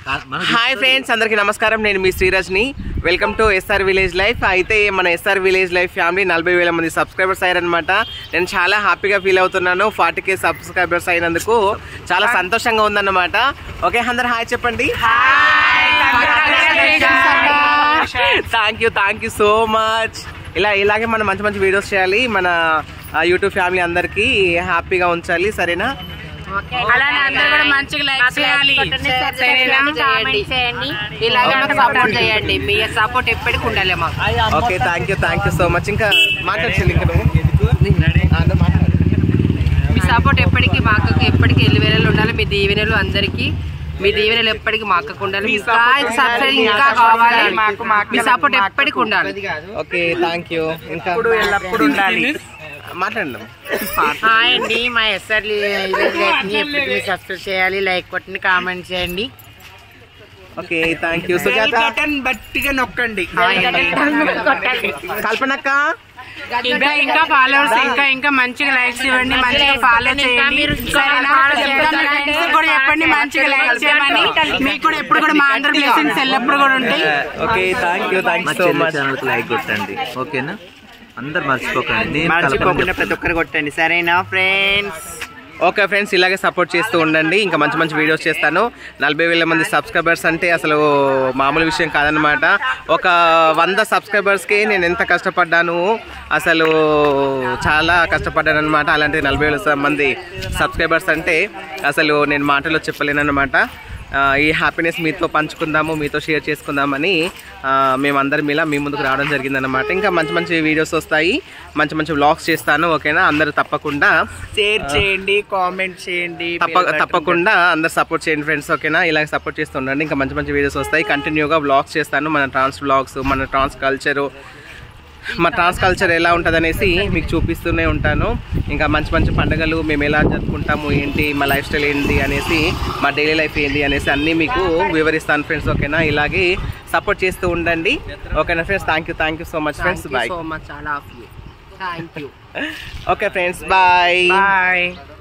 Hi friends అందరికీ నమస్కారం నేను మీ Srirajni welcome to SR village life అయితే మన ఎస్ఆర్ విలేజ్ లైఫ్ ఫ్యామిలీ నలభై వేల మంది సబ్స్క్రైబర్స్ అయ్యారనమాట నేను చాలా హ్యాపీగా ఫీల్ అవుతున్నాను ఫార్టీ కే సబ్స్క్రైబర్స్ అయినందుకు చాలా సంతోషంగా ఉందన్నమాట ఓకే అందరు హాయ్ చెప్పండి thank you thank you so much ఇలా ఇలాగే మనం మంచి మంచి వీడియోస్ చేయాలి మన యూట్యూబ్ ఫ్యామిలీ అందరికీ హ్యాపీగా ఉంచాలి సరేనా అలానే అందరూ కూడా మంచిగా లైక్ చేయాలి సరేనా? కామెంట్ చేయండి ఇలాగే మాకు సపోర్ట్ చేయండి మీ సపోర్ట్ ఎప్పటికి ఉండాలి మాకు okay thank you thank you so much ఇంకా మాట్లాడుతుంది ఇంకా నువ్వు ఆ, నువ్వు మాట్లాడు. మీ సపోర్ట్ ఎప్పటికీ మా అక్కకు ఎప్పటికీ ఎల్లివేళలు ఉండాలి మీ దీవెనలు అందరికి మీ దీవెనలు ఎప్పటికీ మా అక్కకు ఉండాలి ఇంకా సబ్స్క్రైబ్ ఇంకా కావాలి మాకు మా అక్క- మీ సపోర్ట్ ఎప్పటికి ఉండాలి ఓకే థ్యాంక్ యూ ఇంకా ఇప్పుడు ఎల్లప్పుడు ఉండాలి మాట్లాడండి హాయ్ అండి మా ఎస్ఆర్ ఎప్పటికీ సబ్స్క్రైబ్ చేయాలి లైక్ కొట్టండి కామెంట్ చేయండి ఓకే థ్యాంక్ యూ సుజాత బట్టిగా నొక్కండి కల్పనక్క ఇంకా ఇంకా ఫాలోవర్స్ ఇంకా ఇంకా మంచిగా లైక్స్ ఇవ్వండి మంచిగా ఫాలో చేయండి సరేనా? చెప్తాను మీ friends కూడా చెప్పండి మంచిగా లైక్ చేయమని మీకు కూడా ఎప్పుడు కూడా మా అందరి బ్లెస్సింగ్స్ ఎల్లప్పుడు కూడా ఉంటాయి ఓకే థ్యాంక్ యూ థ్యాంక్ మా యూ సో చెల్లి మచ్ ఛానల్కి లైక్ కొట్టండి ఓకేనా అందరు మర్చిపోకండి నేను మర్చిపోకుండా కల్పన ప్రతి ఒక్కరు కొట్టండి సరేనా ఫ్రెండ్స్ ఓకే ఫ్రెండ్స్ ఇలాగే సపోర్ట్ చేస్తూ ఉండండి ఇంకా మంచి మంచి వీడియోస్ చేస్తాను నలభై వేల మంది సబ్స్క్రైబర్స్ అంటే అసలు మామూలు విషయం కాదనమాట ఒక వంద సబ్స్క్రైబర్స్కి నేను ఎంత కష్టపడ్డాను అసలు చాలా కష్టపడ్డాను అనమాట అలాంటి నలభై వేల మంది సబ్స్క్రైబర్స్ అంటే అసలు నేను మాటలో చెప్పలేనమాట ఆ, ఈ హ్యాపీనెస్ మీతో పంచుకుందాము మీతో షేర్ చేసుకుందామని ఆ, మేమందరం ఇలా మీ ముందుకు రావడం జరిగిందనమాట ఇంకా మంచి మంచి వీడియోస్ వస్తాయి మంచి మంచి వ్లాగ్స్ చేస్తాను ఓకేనా అందరూ తప్పకుండా షేర్ చేయండి కామెంట్ చేయండి తప్ప తప్పకుండా అందరు సపోర్ట్ చేయండి ఫ్రెండ్స్ ఓకేనా ఇలాగ సపోర్ట్ చేస్తూ ఉండండి ఇంకా మంచి మంచి వీడియోస్ వస్తాయి కంటిన్యూగా వ్లాగ్స్ చేస్తాను మన ట్రాన్స్ వ్లాగ్స్ మన ట్రాన్స్ కల్చరు మా ట్రాన్స్ కల్చర్ ఎలా ఉంటుంది అనేసి మీకు చూపిస్తూనే ఉంటాను ఇంకా మంచి మంచి పండుగలు మేము ఎలా జరుపుకుంటాము ఏంటి మా లైఫ్ స్టైల్ ఏంటి అనేసి మా డైలీ లైఫ్ ఏంటి అనేసి అన్నీ మీకు వివరిస్తాను ఫ్రెండ్స్ ఓకేనా ఇలాగే సపోర్ట్ చేస్తూ ఉండండి ఓకేనా friends thank you thank you so much friends bye so much all of you thank you okay friends bye bye